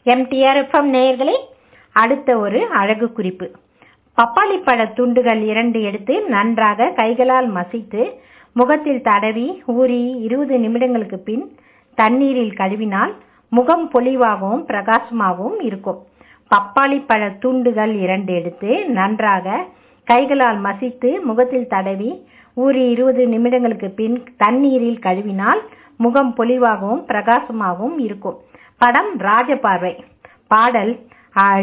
MTR FM நேயர்களே அடுத்த ஒரு அழகு குறிப்பு பப்பாளி பழ துண்டுகள் இரண்டு எடுத்து நன்றாக கைகளால் மசித்து முகத்தில் தடவி ஊறி இருபது நிமிடங்களுக்கு பின் தண்ணீரில் கழுவினால் முகம் பொலிவாகவும் பிரகாசமாகவும் இருக்கும் பப்பாளி பழ துண்டுகள் இரண்டு எடுத்து நன்றாக கைகளால் மசித்து முகத்தில் தடவி ஊறி இருபது நிமிடங்களுக்கு பின் தண்ணீரில் கழுவினால் முகம் பொலிவாகவும் பிரகாசமாகவும் இருக்கும் படம் ராஜபார்வை பாடல்